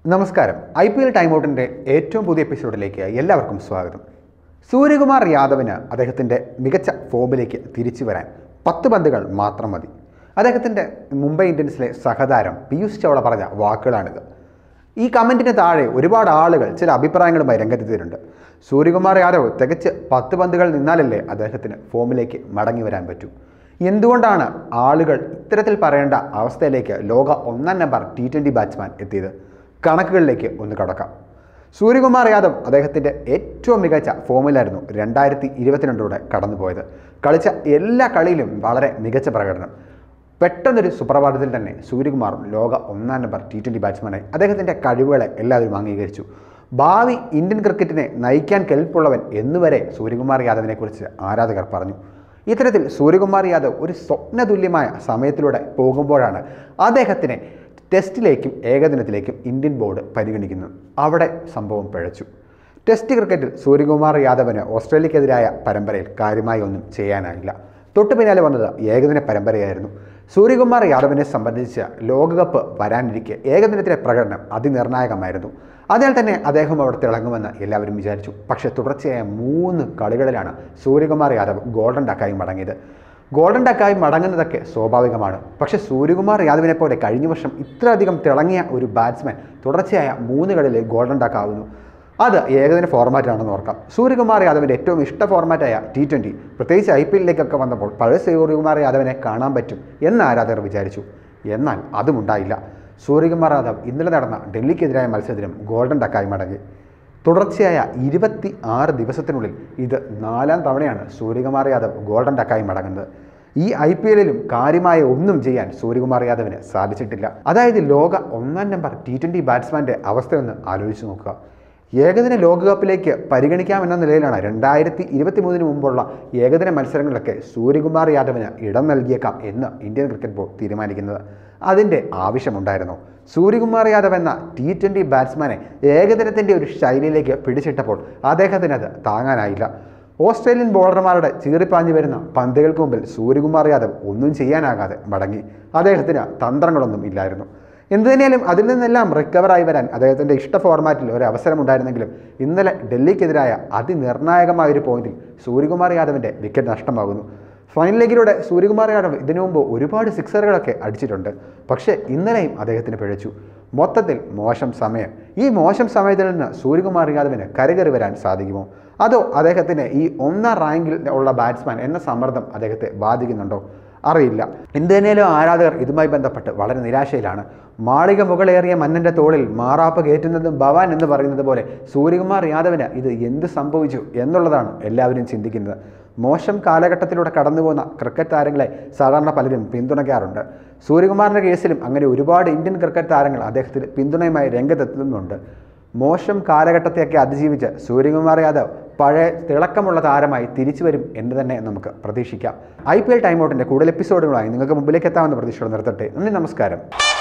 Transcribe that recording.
നമസ്കാരം I P L time ഔട്ടിൻ്റെ ഏറ്റവും പുതിയ എപ്പിസോഡിലേക്ക് എല്ലാവർക്കും സ്വാഗതം സൂര്യകുമാർ യാദവിന് അദ്ദേഹത്തിൻ്റെ മികച്ച ഫോമിലേക്ക് തിരിച്ചു വരാൻ പത്ത് പന്തുകൾ മാത്രം മതി അദ്ദേഹത്തിൻ്റെ മുംബൈ ഇന്ത്യൻസിലെ സഹതാരം പീയൂഷ് ചൗള പറഞ്ഞ വാക്കുകളാണിത് ഈ കമൻറ്റിന് താഴെ ഒരുപാട് ആളുകൾ ചില അഭിപ്രായങ്ങളുമായി രംഗത്തെത്തിയിട്ടുണ്ട് സൂര്യകുമാർ യാദവ് തികച്ച് പത്ത് പന്തുകൾ നിന്നാലല്ലേ അദ്ദേഹത്തിന് ഫോമിലേക്ക് മടങ്ങി വരാൻ പറ്റൂ എന്തുകൊണ്ടാണ് ആളുകൾ ഇത്തരത്തിൽ പറയേണ്ട അവസ്ഥയിലേക്ക് ലോക ഒന്നാം നമ്പർ ടി ട്വൻ്റി ബാറ്റ്സ്മാൻ എത്തിയത് കണക്കുകളിലേക്ക് ഒന്ന് കടക്കാം സൂര്യകുമാർ യാദവ് അദ്ദേഹത്തിൻ്റെ ഏറ്റവും മികച്ച ഫോമിലായിരുന്നു രണ്ടായിരത്തി ഇരുപത്തിരണ്ടിലൂടെ കടന്നുപോയത് കളിച്ച എല്ലാ കളിയിലും വളരെ മികച്ച പ്രകടനം പെട്ടെന്നൊരു സുപ്രഭാതത്തിൽ തന്നെ സൂര്യകുമാറും ലോക ഒന്നാം നമ്പർ ടി ട്വൻ്റി ബാറ്റ്സ്മാനായി അദ്ദേഹത്തിൻ്റെ കഴിവുകളെ എല്ലാവരും അംഗീകരിച്ചു ഭാവി ഇന്ത്യൻ ക്രിക്കറ്റിനെ നയിക്കാൻ കെൽപ്പുള്ളവൻ എന്നുവരെ സൂര്യകുമാർ യാദവിനെക്കുറിച്ച് ആരാധകർ പറഞ്ഞു ഇത്തരത്തിൽ സൂര്യകുമാർ യാദവ് ഒരു സ്വപ്നതുല്യമായ സമയത്തിലൂടെ പോകുമ്പോഴാണ് അദ്ദേഹത്തിനെ ടെസ്റ്റിലേക്കും ഏകദിനത്തിലേക്കും ഇന്ത്യൻ ബോർഡ് പരിഗണിക്കുന്നത് അവിടെ സംഭവം പിഴച്ചു ടെസ്റ്റ് ക്രിക്കറ്റിൽ സൂര്യകുമാർ യാദവിന് ഓസ്ട്രേലിയക്കെതിരായ പരമ്പരയിൽ കാര്യമായി ഒന്നും ചെയ്യാനായില്ല തൊട്ടു പിന്നാലെ വന്നത് ഏകദിന പരമ്പരയായിരുന്നു സൂര്യകുമാർ യാദവിനെ സംബന്ധിച്ച് ലോകകപ്പ് വരാനിരിക്കെ ഏകദിനത്തിലെ പ്രകടനം അതിനിർണായകമായിരുന്നു അതിനാൽ തന്നെ അദ്ദേഹം അവിടെ തിളങ്ങുമെന്ന് എല്ലാവരും വിചാരിച്ചു പക്ഷേ തുടർച്ചയായ മൂന്ന് കളികളിലാണ് സൂര്യകുമാർ യാദവ് ഗോൾഡൻ ഡക്കായി മടങ്ങിയത് ഗോൾഡൻ ഡക്കായി മടങ്ങുന്നതൊക്കെ സ്വാഭാവികമാണ് പക്ഷേ സൂര്യകുമാർ യാദവിനെ പോലെ കഴിഞ്ഞ വർഷം ഇത്രയധികം തിളങ്ങിയ ഒരു ബാറ്റ്സ്മാൻ തുടർച്ചയായ മൂന്ന് കളിൽ ഗോൾഡൻ ഡക്കാവുന്നു അത് ഏകദിന ഫോർമാറ്റാണെന്ന് ഓർക്കാം സൂര്യകുമാർ യാദവിൻ്റെ ഏറ്റവും ഇഷ്ട ഫോർമാറ്റായ ടി ട്വൻ്റി പ്രത്യേകിച്ച് ഐ പി എല്ലിലേക്കൊക്കെ വന്നപ്പോൾ പഴയ സൂര്യകുമാർ യാദവിനെ കാണാൻ പറ്റും എന്ന് ആരാധകർ വിചാരിച്ചു എന്നാൽ അതും ഉണ്ടായില്ല സൂര്യകുമാർ യാദവ് ഇന്നലെ നടന്ന ഡൽഹിക്കെതിരായ മത്സരത്തിലും ഗോൾഡൻ ഡക്കായി മടങ്ങി തുടർച്ചയായ ഇരുപത്തി ആറ് ദിവസത്തിനുള്ളിൽ ഇത് നാലാം തവണയാണ് സൂര്യകുമാർ യാദവ് ഗോൾഡൻ ഡക്കായി മടങ്ങുന്നത് ഈ ഐ പി എല്ലിലും കാര്യമായ ഒന്നും ചെയ്യാൻ സൂര്യകുമാർ യാദവിന് സാധിച്ചിട്ടില്ല അതായത് ലോക ഒന്നാം നമ്പർ ടി ട്വൻ്റി ബാറ്റ്സ്മാൻ്റെ അവസ്ഥയൊന്ന് ആലോചിച്ച് നോക്കുക ഏകദിന ലോകകപ്പിലേക്ക് പരിഗണിക്കാമെന്ന നിലയിലാണ് രണ്ടായിരത്തി ഇരുപത്തി മൂന്നിന് മുമ്പുള്ള ഏകദിന മത്സരങ്ങളിലൊക്കെ സൂര്യകുമാർ യാദവിന് ഇടം നൽകിയേക്കാം എന്ന് ഇന്ത്യൻ ക്രിക്കറ്റ് ബോർഡ് തീരുമാനിക്കുന്നത് അതിൻ്റെ ആവശ്യമുണ്ടായിരുന്നു സൂര്യകുമാർ യാദവ് എന്ന ടി ട്വൻ്റി ബാറ്റ്സ്മാനെ ഏകദിനത്തിൻ്റെ ഒരു ശൈലിയിലേക്ക് പിടിച്ചിട്ടപ്പോൾ അദ്ദേഹത്തിന് അത് താങ്ങാനായില്ല ഓസ്ട്രേലിയൻ ബോളർമാരുടെ ചീറിപ്പാഞ്ഞു വരുന്ന പന്തുകൾക്ക് മുമ്പിൽ സൂര്യകുമാർ യാദവ് ഒന്നും ചെയ്യാനാകാതെ മടങ്ങി അദ്ദേഹത്തിന് തന്ത്രങ്ങളൊന്നും ഇല്ലായിരുന്നു എന്തു തന്നെയാലും അതിൽ നിന്നെല്ലാം റിക്കവറായി വരാൻ അദ്ദേഹത്തിൻ്റെ ഇഷ്ട ഫോർമാറ്റിൽ ഒരു അവസരമുണ്ടായിരുന്നെങ്കിലും ഇന്നലെ ഡൽഹിക്കെതിരായ അതിനിർണായകമായ ഒരു പോയിന്റിൽ സൂര്യകുമാർ യാദവിൻ്റെ വിക്കറ്റ് നഷ്ടമാകുന്നു ഫൈനൽ ലെഗിലൂടെ സൂര്യകുമാർ യാദവ് ഇതിനു മുമ്പ് ഒരുപാട് സിക്സറുകളൊക്കെ അടിച്ചിട്ടുണ്ട് പക്ഷേ ഇന്നലെയും അദ്ദേഹത്തിന് പിഴച്ചു മൊത്തത്തിൽ മോശം സമയം ഈ മോശം സമയത്തിൽ നിന്ന് സൂര്യകുമാർ യാദവിന് കരകയറി വരാൻ സാധിക്കുമോ അതോ അദ്ദേഹത്തിന് ഈ ഒന്നാം റാങ്കിൽ ഉള്ള ബാറ്റ്സ്മാൻ എന്ന സമ്മർദ്ദം അദ്ദേഹത്തെ ബാധിക്കുന്നുണ്ടോ അറിയില്ല എന്ത് തന്നെയാലും ആരാധകർ ഇതുമായി ബന്ധപ്പെട്ട് വളരെ നിരാശയിലാണ് മാളിക മുകളേറിയ മന്നൻ്റെ തോളിൽ മാറാപ്പ് കയറ്റുന്നതും ഭവാൻ എന്ന് പറയുന്നത് പോലെ സൂര്യകുമാർ യാദവിന് ഇത് എന്ത് സംഭവിച്ചു എന്നുള്ളതാണ് എല്ലാവരും ചിന്തിക്കുന്നത് മോശം കാലഘട്ടത്തിലൂടെ കടന്നു പോകുന്ന ക്രിക്കറ്റ് താരങ്ങളെ സാധാരണ പലരും പിന്തുണയ്ക്കാറുണ്ട് സൂര്യകുമാറിൻ്റെ കേസിലും അങ്ങനെ ഒരുപാട് ഇന്ത്യൻ ക്രിക്കറ്റ് താരങ്ങൾ അദ്ദേഹത്തിന് പിന്തുണയുമായി രംഗത്തെത്തുന്നുണ്ട് മോശം കാലഘട്ടത്തെയൊക്കെ അതിജീവിച്ച് സൂര്യകുമാർ യാദവ് പഴയ തിളക്കമുള്ള താരമായി തിരിച്ചു വരും എന്ന് തന്നെ നമുക്ക് പ്രതീക്ഷിക്കാം ഐ പി എൽ ടൈം ഔട്ടിൻ്റെ കൂടുതൽ എപ്പിസോഡുകളായി നിങ്ങൾക്ക് മുമ്പിലേക്ക് എത്താമെന്ന് പ്രതീക്ഷയോടെ നിർത്തട്ടെ നന്ദി നമസ്കാരം